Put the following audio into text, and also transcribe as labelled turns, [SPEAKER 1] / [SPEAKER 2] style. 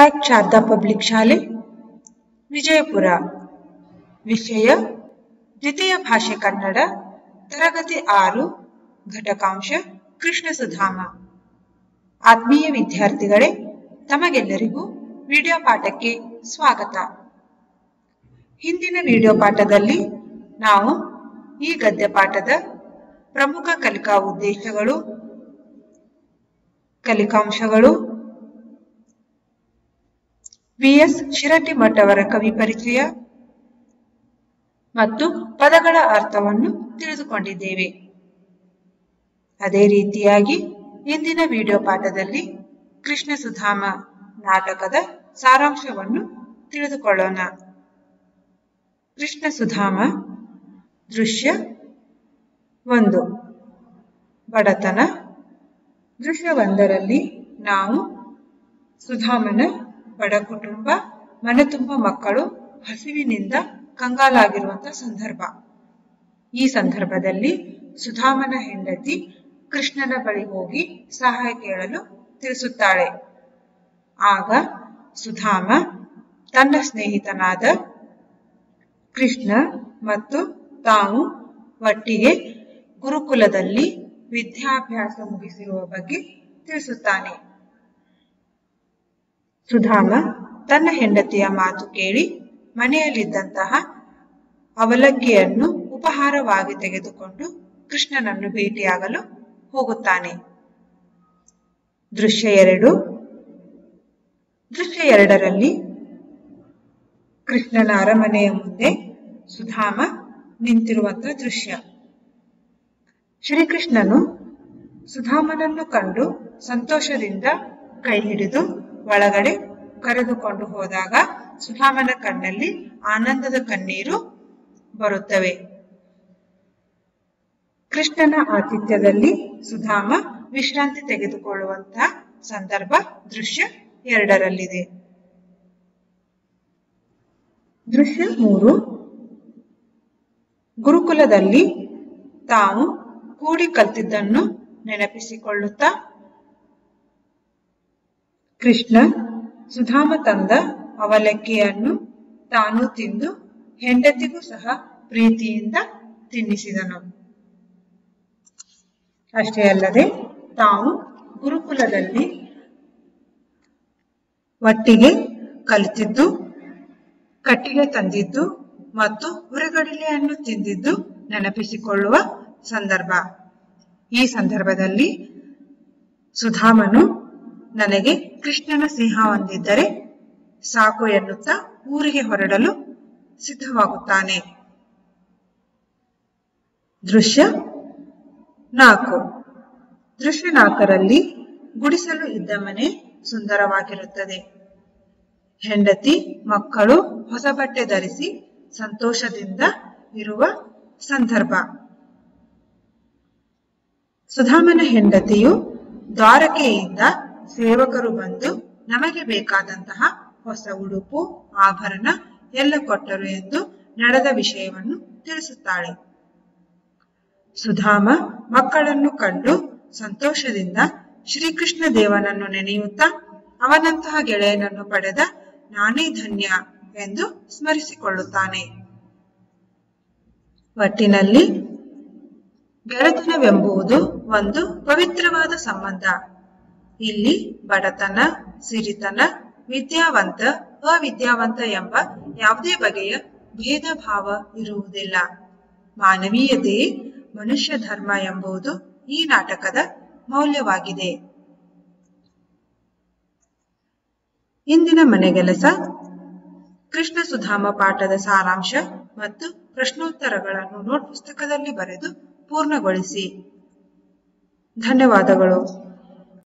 [SPEAKER 1] act Sharada public ಶಾಲೆ ವಿಜಯಪುರ ವಿಷಯ ದ್ವಿತೀಯ ಭಾಷೆ ಕನ್ನಡ ತರಗತಿ ಆರು ಘಟಕಾಂಶ ಕೃಷ್ಣ ಸುಧಾಮ ಆತ್ಮೀಯ ವಿದ್ಯಾರ್ಥಿಗಳೇ ತಮಗೆಲ್ಲರಿಗೂ ವಿಡಿಯೋ ಪಾಠಕ್ಕೆ ಸ್ವಾಗತ ಹಿಂದಿನ ವಿಡಿಯೋ ಪಾಠದಲ್ಲಿ ನಾವು ಈ ಗದ್ಯ ಪಾಠದ ಪ್ರಮುಖ ಕಲಿಕಾ ಉದ್ದೇಶಗಳು ಕಲಿಕಾಂಶಗಳು ವಿಎಸ್ ಶಿರಟ್ಟಿಮಠ್ ಅವರ ಕವಿ ಪರಿಚಯ ಮತ್ತು ಪದಗಳ ಅರ್ಥವನ್ನು ತಿಳಿದುಕೊಂಡಿದ್ದೇವೆ ಅದೇ ರೀತಿಯಾಗಿ ಇಂದಿನ ವಿಡಿಯೋ ಪಾಠದಲ್ಲಿ ಕೃಷ್ಣ ಸುಧಾಮ ನಾಟಕದ ಸಾರಾಂಶವನ್ನು ತಿಳಿದುಕೊಳ್ಳೋಣ ಕೃಷ್ಣ ಸುಧಾಮ ದೃಶ್ಯ ಒಂದು ಬಡತನ ದೃಶ್ಯ ಒಂದರಲ್ಲಿ ನಾವು ಸುಧಾಮನ ಬಡ ಕುಟುಂಬ ಮನೆ ತುಂಬ ಮಕ್ಕಳು ಹಸಿವಿನಿಂದ ಕಂಗಾಲಾಗಿರುವಂತಹ ಸಂದರ್ಭ ಈ ಸಂದರ್ಭದಲ್ಲಿ ಸುಧಾಮನ ಹೆಂಡತಿ ಕೃಷ್ಣನ ಬಳಿ ಹೋಗಿ ಸಹಾಯ ಕೇಳಲು ತಿಳಿಸುತ್ತಾಳೆ ಆಗ ಸುಧಾಮ ತನ್ನ ಸ್ನೇಹಿತನಾದ ಕೃಷ್ಣ ಮತ್ತು ತಾವು ಒಟ್ಟಿಗೆ ಗುರುಕುಲದಲ್ಲಿ ವಿದ್ಯಾಭ್ಯಾಸ ಮುಗಿಸಿರುವ ಬಗ್ಗೆ ತಿಳಿಸುತ್ತಾನೆ ಸುಧಾಮ ತನ್ನ ಹೆಂಡತಿಯ ಮಾತು ಕೇಳಿ ಮನೆಯಲ್ಲಿದ್ದಂತಹ ಅವಲಕ್ಕಿಯನ್ನು ಉಪಹಾರವಾಗಿ ತೆಗೆದುಕೊಂಡು ಕೃಷ್ಣನನ್ನು ಭೇಟಿಯಾಗಲು ಹೋಗುತ್ತಾನೆ ದೃಶ್ಯ ಎರಡು ದೃಶ್ಯ ಎರಡರಲ್ಲಿ ಕೃಷ್ಣನ ಅರಮನೆಯ ಮುಂದೆ ಸುಧಾಮ ನಿಂತಿರುವಂತಹ ದೃಶ್ಯ ಶ್ರೀಕೃಷ್ಣನು ಸುಧಾಮನನ್ನು ಕಂಡು ಸಂತೋಷದಿಂದ ಕೈ ಹಿಡಿದು ಒಳಗಡೆ ಕರೆದುಕೊಂಡು ಹೋದಾಗ ಸುಧಾಮನ ಕಣ್ಣಲ್ಲಿ ಆನಂದದ ಕಣ್ಣೀರು ಬರುತ್ತವೆ ಕೃಷ್ಣನ ಆತಿಥ್ಯದಲ್ಲಿ ಸುಧಾಮ ವಿಶ್ರಾಂತಿ ತೆಗೆದುಕೊಳ್ಳುವಂತಹ ಸಂದರ್ಭ ದೃಶ್ಯ ಎರಡರಲ್ಲಿದೆ ದೃಶ್ಯ ಮೂರು ಗುರುಕುಲದಲ್ಲಿ ತಾವು ಕೂಡಿ ಕಲ್ತಿದ್ದನ್ನು ನೆನಪಿಸಿಕೊಳ್ಳುತ್ತಾ ಕೃಷ್ಣ ಸುಧಾಮ ತಂದ ಅವಲಕ್ಕಿಯನ್ನು ತಾನು ತಿಂದು ಹೆಂಡತಿಗೂ ಸಹ ಪ್ರೀತಿಯಿಂದ ತಿನ್ನಿಸಿದನು ಅಷ್ಟೇ ಅಲ್ಲದೆ ತಾವು ಗುರುಕುಲದಲ್ಲಿ ಒಟ್ಟಿಗೆ ಕಲಿತಿದ್ದು ಕಟ್ಟಿಗೆ ತಂದಿದ್ದು ಮತ್ತು ಹುರಗಡಿಲೆಯನ್ನು ತಿಂದಿದ್ದು ನೆನಪಿಸಿಕೊಳ್ಳುವ ಸಂದರ್ಭ ಈ ಸಂದರ್ಭದಲ್ಲಿ ಸುಧಾಮನು ನನಗೆ ಕೃಷ್ಣನ ಸಿಂಹ ಹೊಂದಿದ್ದರೆ ಸಾಕು ಎನ್ನುತ್ತಾ ಊರಿಗೆ ಹೊರಡಲು ಸಿದ್ಧವಾಗುತ್ತಾನೆ ದೃಶ್ಯ ನಾಲ್ಕು ದೃಶ್ಯ ನಾಲ್ಕರಲ್ಲಿ ಗುಡಿಸಲು ಇದ್ದ ಮನೆ ಸುಂದರವಾಗಿರುತ್ತದೆ ಹೆಂಡತಿ ಮಕ್ಕಳು ಹೊಸ ಬಟ್ಟೆ ಧರಿಸಿ ಸಂತೋಷದಿಂದ ಇರುವ ಸಂದರ್ಭ ಸುಧಾಮನ ಹೆಂಡತಿಯು ದ್ವಾರಕೆಯಿಂದ ಸೇವಕರು ಬಂದು ನಮಗೆ ಬೇಕಾದಂತಹ ಹೊಸ ಉಡುಪು ಆಭರಣ ಎಲ್ಲ ಕೊಟ್ಟರು ಎಂದು ನಡೆದ ವಿಷಯವನ್ನು ತಿಳಿಸುತ್ತಾಳೆ ಸುಧಾಮ ಮಕ್ಕಳನ್ನು ಕಂಡು ಸಂತೋಷದಿಂದ ಶ್ರೀಕೃಷ್ಣ ದೇವನನ್ನು ನೆನೆಯುತ್ತಾ ಅವನಂತಹ ಗೆಳೆಯನನ್ನು ಪಡೆದ ನಾನೇ ಧನ್ಯ ಎಂದು ಸ್ಮರಿಸಿಕೊಳ್ಳುತ್ತಾನೆ ಒಟ್ಟಿನಲ್ಲಿ ಗೆಳೆತನವೆಂಬುದು ಒಂದು ಪವಿತ್ರವಾದ ಸಂಬಂಧ ಇಲ್ಲಿ ಬಡತನ ಸಿರಿತನ ವಿದ್ಯಾವಂತ ಅವಿದ್ಯಾವಂತ ಎಂಬ ಯಾವುದೇ ಬಗೆಯ ಭೇದ ಭಾವ ಇರುವುದಿಲ್ಲ ಮಾನವೀಯತೆ ಮನುಷ್ಯ ಧರ್ಮ ಎಂಬುದು ಈ ನಾಟಕದ ಮೌಲ್ಯವಾಗಿದೆ ಇಂದಿನ ಮನೆಗೆಲಸ ಕೃಷ್ಣ ಸುಧಾಮ ಪಾಠದ ಸಾರಾಂಶ ಮತ್ತು ಪ್ರಶ್ನೋತ್ತರಗಳನ್ನು ನೋಟ್ ಪುಸ್ತಕದಲ್ಲಿ ಬರೆದು ಪೂರ್ಣಗೊಳಿಸಿ ಧನ್ಯವಾದಗಳು